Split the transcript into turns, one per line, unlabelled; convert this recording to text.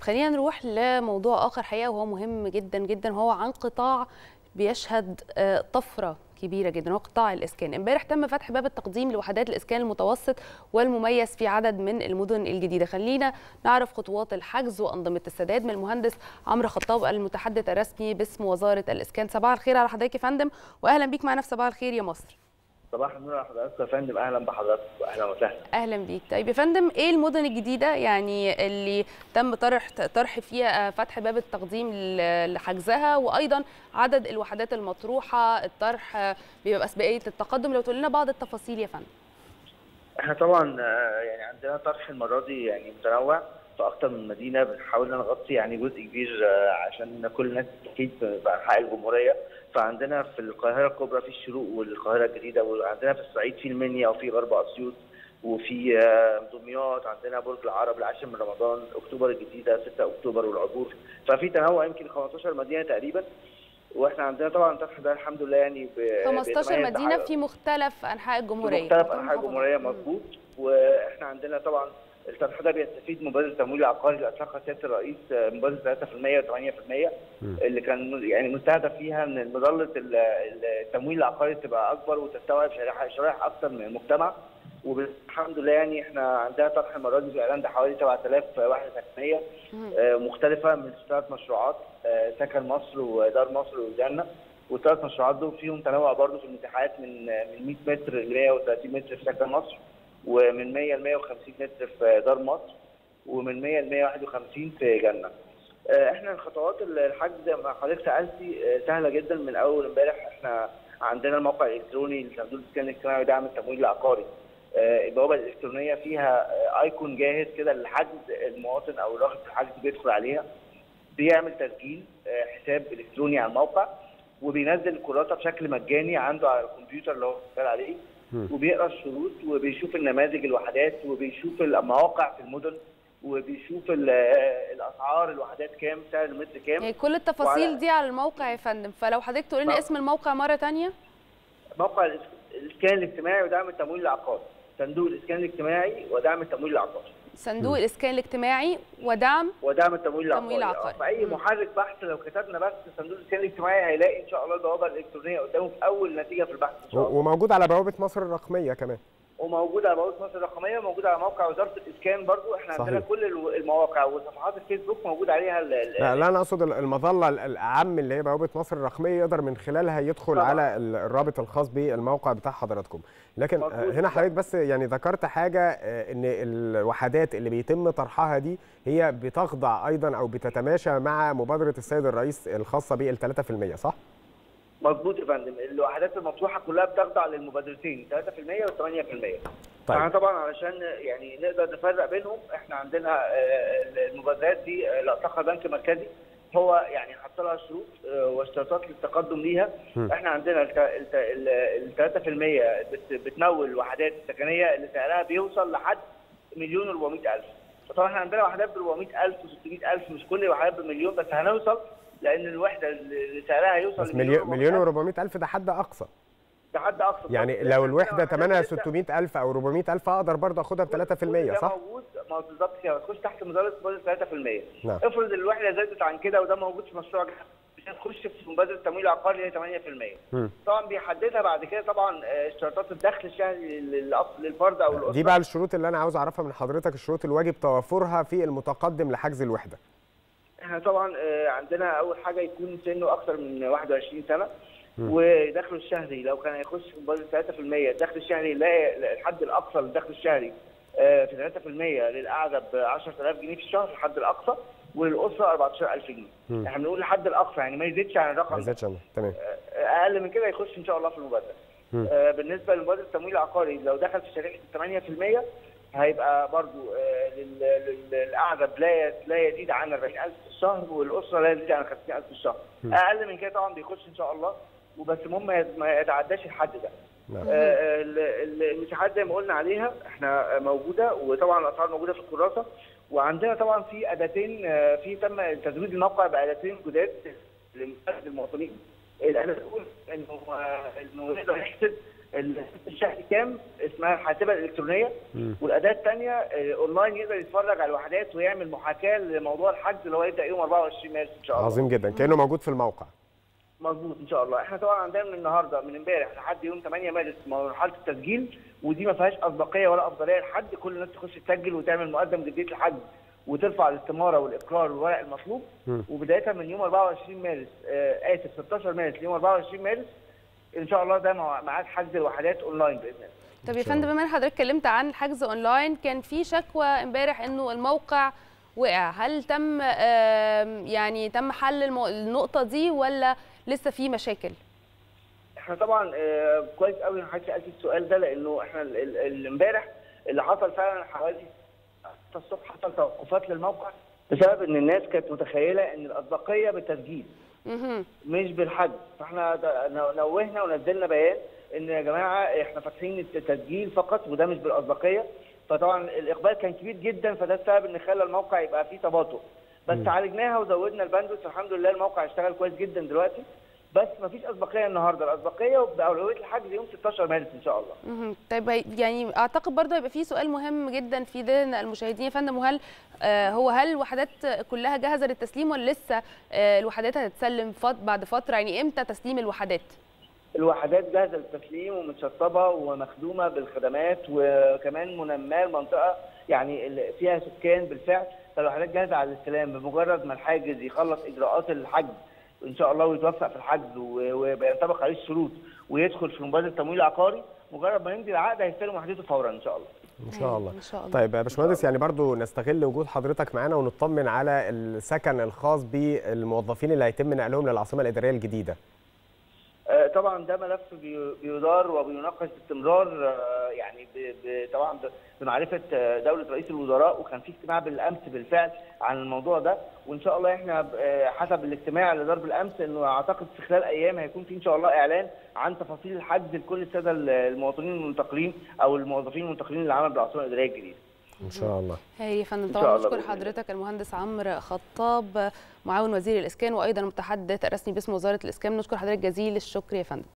خلينا نروح لموضوع اخر حقيقه وهو مهم جدا جدا وهو عن قطاع بيشهد آه، طفره كبيره جدا وهو قطاع الاسكان امبارح تم فتح باب التقديم لوحدات الاسكان المتوسط والمميز في عدد من المدن الجديده خلينا نعرف خطوات الحجز وانظمه السداد من المهندس عمرو خطاب المتحدث الرسمي باسم وزاره الاسكان صباح الخير على حضرتك يا فندم واهلا بيك معنا في صباح الخير يا مصر
صباح النور على حضرتك يا فندم اهلا بحضرتك واهلا وسهلا
اهلا بيك طيب يا فندم ايه المدن الجديده يعني اللي تم طرح طرح فيها فتح باب التقديم ل- لحجزها وايضا عدد الوحدات المطروحه الطرح بيبقى اسبقيه التقدم لو تقول لنا بعض التفاصيل يا فندم
احنا طبعا آه، يعني عندنا طرح المره دي يعني متنوع في اكتر من مدينه بنحاول نغطي يعني جزء كبير آه، عشان كل الناس تستفيد في في انحاء الجمهوريه فعندنا في القاهره الكبرى في الشروق والقاهره الجديده وعندنا في الصعيد في المنيا وفي غرب اسيوط وفي آه، دمياط عندنا برج العرب العاشر من رمضان اكتوبر الجديده 6 اكتوبر والعبور ففي تنوع يمكن 15 مدينه تقريبا واحنا عندنا طبعا الطرح ده الحمد لله يعني ب-
15
بيتميز
مدينه
بحاجة-
في مختلف انحاء
في
الجمهوريه
مختلف انحاء الجمهوريه مظبوط واحنا عندنا طبعا الطرح ده بيستفيد مبادره التمويل العقاري اللي اطلقها سياده الرئيس آه، مبادره 3% و8% اللي كان م- يعني مستهدف فيها ان مظله ال- ال- التمويل العقاري تبقى اكبر وتستوعب شرائح شرائح اكثر من المجتمع والحمد لله يعني احنا عندنا طرح المره دي في الاعلان ده حوالي 7000 وحده سكنيه آه، مختلفه من ثلاث مشروعات آه، سكن مصر ودار مصر والجنه والثلاث مشروعات دول فيهم تنوع برضه في المساحات من من 100 متر ل 130 متر في سكن مصر ومن 100 ل 150 متر في دار مصر ومن 100 ل 151 في جنه. آه، احنا الخطوات الحجز زي ما حضرتك سالتي آه، سهله جدا من اول امبارح احنا عندنا الموقع الالكتروني لصندوق الاسكان الاجتماعي ودعم التمويل العقاري. آه، البوابه الالكترونيه فيها آه، ايكون جاهز كده للحجز المواطن او الراغب في الحجز بيدخل عليها بيعمل تسجيل آه، حساب الكتروني على الموقع وبينزل الكراسه بشكل مجاني عنده على الكمبيوتر اللي هو شغال عليه وبيقرا الشروط وبيشوف النماذج الوحدات وبيشوف المواقع في المدن وبيشوف ال- آه، الاسعار الوحدات كام سعر المتر كام
يعني كل التفاصيل
وعلى-
دي على الموقع يا فندم فلو حضرتك تقول لنا
نعم.
اسم الموقع مره تانية
موقع الإس- الاسكان الاجتماعي ودعم التمويل العقاري صندوق الاسكان الاجتماعي ودعم التمويل العقاري
صندوق الاسكان الاجتماعي ودعم
ودعم التمويل العقاري
التمويل العقاري.
آه، في اي
مم.
محرك بحث لو كتبنا بس صندوق الاسكان الاجتماعي هيلاقي ان شاء الله البوابه الالكترونيه قدامه في اول نتيجه في البحث ان شاء الله
و- وموجود على بوابه مصر الرقميه كمان
وموجود على بوابه مصر الرقميه موجود على موقع وزاره الاسكان برضو احنا
صحيح.
عندنا كل الو- المواقع وصفحات الفيسبوك موجود عليها ال- ال-
لا, لا انا اقصد ال- المظله ال- الاعم اللي هي بوابه مصر الرقميه يقدر من خلالها يدخل
طبعاً.
على ال- الرابط الخاص بالموقع بتاع حضراتكم لكن آه،
مظبوط.
هنا حضرتك بس يعني ذكرت حاجه آه، ان الوحدات اللي بيتم طرحها دي هي بتخضع ايضا او بتتماشى مع مبادره السيد الرئيس الخاصه بال 3% صح؟
مظبوط يا فندم الوحدات المفتوحه كلها بتخضع للمبادرتين 3% و8%
طيب.
احنا طبعا علشان يعني نقدر نفرق بينهم احنا عندنا آه، المبادرات دي آه، اللي اطلقها البنك المركزي هو يعني حط لها شروط آه، واشتراطات للتقدم ليها احنا عندنا ال 3% بت- بتنول وحدات سكنيه اللي سعرها بيوصل لحد مليون و الف فطبعا احنا عندنا وحدات ب 400000 و600000 مش كل الوحدات بمليون بس هنوصل لان الوحده اللي سعرها هيوصل
بس مليون مليون
و400,000
و400 الف ده حد اقصى
ده حد اقصى
يعني
طبعاً.
لو
إحنا
الوحده
عندنا
ثمنها
وحدات لسه-
600 الف او 400 الف اقدر برضه اخدها ب 3%
ده
صح؟
موجود ما هو بالظبط كده تخش تحت مبادره مبادره 3%
نعم.
افرض الوحده زادت عن كده وده موجود في مشروع جديد، مش هتخش في مبادره التمويل العقاري هي 8%
مم.
طبعا بيحددها بعد كده طبعا آه، اشتراطات الدخل الشهري للأص- للفرد او الاسره
دي بقى الشروط اللي انا عاوز اعرفها من حضرتك الشروط الواجب توافرها في المتقدم لحجز الوحده
احنا طبعا آه، عندنا اول حاجه يكون سنه اكثر من 21 سنه ودخله الشهري لو كان هيخش في مبادره 3% الدخل الشهري يلاقي الحد الاقصى للدخل الشهري آه، في 3% للقعده ب 10000 جنيه في الشهر الحد الاقصى وللاسره 14000 جنيه احنا بنقول الحد الاقصى يعني ما يزيدش عن الرقم
ما
ده
يزيدش عنها تمام
اقل من كده يخش ان شاء الله في المبادره. آه بالنسبه لمبادره التمويل العقاري لو دخل في شريحه 8% هيبقى برضو آه لل- لل- للقعده لا لا يزيد عن 40000 في الشهر والاسره لا يزيد عن 50000 في الشهر. اقل من كده طبعا بيخش ان شاء الله وبس المهم ما يت- ما يتعداش الحد ده.
نعم.
آه، ال- ال- المساحات زي ما قلنا عليها احنا موجوده وطبعا الاسعار موجوده في الكراسه وعندنا طبعا في اداتين آه، في تم تزويد الموقع باداتين جداد لمساعده المواطنين. الاداه الاولى انه آه، انه نقدر نحسب الشهر كام اسمها الحاسبه الالكترونيه والاداه الثانيه اونلاين يقدر يتفرج على الوحدات ويعمل محاكاه لموضوع الحجز اللي هو يبدا يوم 24 مارس ان شاء الله
عظيم جدا كانه موجود في الموقع
مظبوط ان شاء الله احنا طبعا عندنا من النهارده من امبارح لحد يوم 8 مارس مرحله التسجيل ودي ما فيهاش اسبقيه ولا افضليه لحد كل الناس تخش تسجل وتعمل مقدم جديه الحجز وترفع الاستماره والاقرار والورق المطلوب وبدايه من يوم 24 مارس آه اسف 16 مارس ليوم 24 مارس ان شاء الله ده ميعاد حجز الوحدات اونلاين باذن الله
طب يا فندم بما ان حضرتك اتكلمت عن الحجز اونلاين كان في شكوى امبارح انه الموقع وقع هل تم يعني تم حل النقطه دي ولا لسه في مشاكل
احنا طبعا كويس قوي ان حضرتك سالتي السؤال ده لانه احنا امبارح اللي حصل فعلا حوالي الصبح حصل توقفات للموقع بسبب ان الناس كانت متخيله ان الاسبقيه بالتسجيل مش بالحجز فاحنا نوهنا ونزلنا بيان ان يا جماعه احنا فاتحين التسجيل فقط وده مش بالاسبقيه فطبعا الاقبال كان كبير جدا فده السبب ان خلى الموقع يبقى فيه تباطؤ بس م. عالجناها وزودنا الباندوث الحمد لله الموقع اشتغل كويس جدا دلوقتي بس ما فيش اسبقيه النهارده الاسبقيه باولويه الحجز يوم 16 مارس ان شاء الله
طيب يعني اعتقد برضه هيبقى في سؤال مهم جدا في ذهن المشاهدين يا فندم وهل آه هو هل الوحدات كلها جاهزه للتسليم ولا لسه آه الوحدات هتتسلم فت بعد فتره يعني امتى تسليم الوحدات
الوحدات جاهزه للتسليم ومتشطبه ومخدومه بالخدمات وكمان منماه المنطقه يعني فيها سكان بالفعل فالوحدات جاهزه على الاستلام بمجرد ما الحاجز يخلص اجراءات الحجز ان شاء الله ويتوفق في الحجز وينطبق عليه الشروط ويدخل في مبادره التمويل العقاري مجرد ما يمضي العقد هيستلم وحدته فورا ان شاء الله
ان شاء الله ان شاء الله طيب يا باشمهندس يعني برضو نستغل وجود حضرتك معانا ونطمن على السكن الخاص بالموظفين اللي هيتم نقلهم للعاصمه الاداريه الجديده
طبعا ده ملف بيدار وبيناقش باستمرار يعني طبعا بمعرفه دوله رئيس الوزراء وكان في اجتماع بالامس بالفعل عن الموضوع ده وان شاء الله احنا حسب الاجتماع اللي دار بالامس انه اعتقد في خلال ايام هيكون في ان شاء الله اعلان عن تفاصيل الحجز لكل الساده المواطنين المنتقلين او الموظفين المنتقلين للعمل بالعاصمه الاداريه الجديده.
ان شاء الله هي يا فندم طبعا بشكر حضرتك المهندس عمرو خطاب معاون وزير الاسكان وايضا المتحدث الرسمي باسم وزاره الاسكان نشكر حضرتك جزيل الشكر يا فندم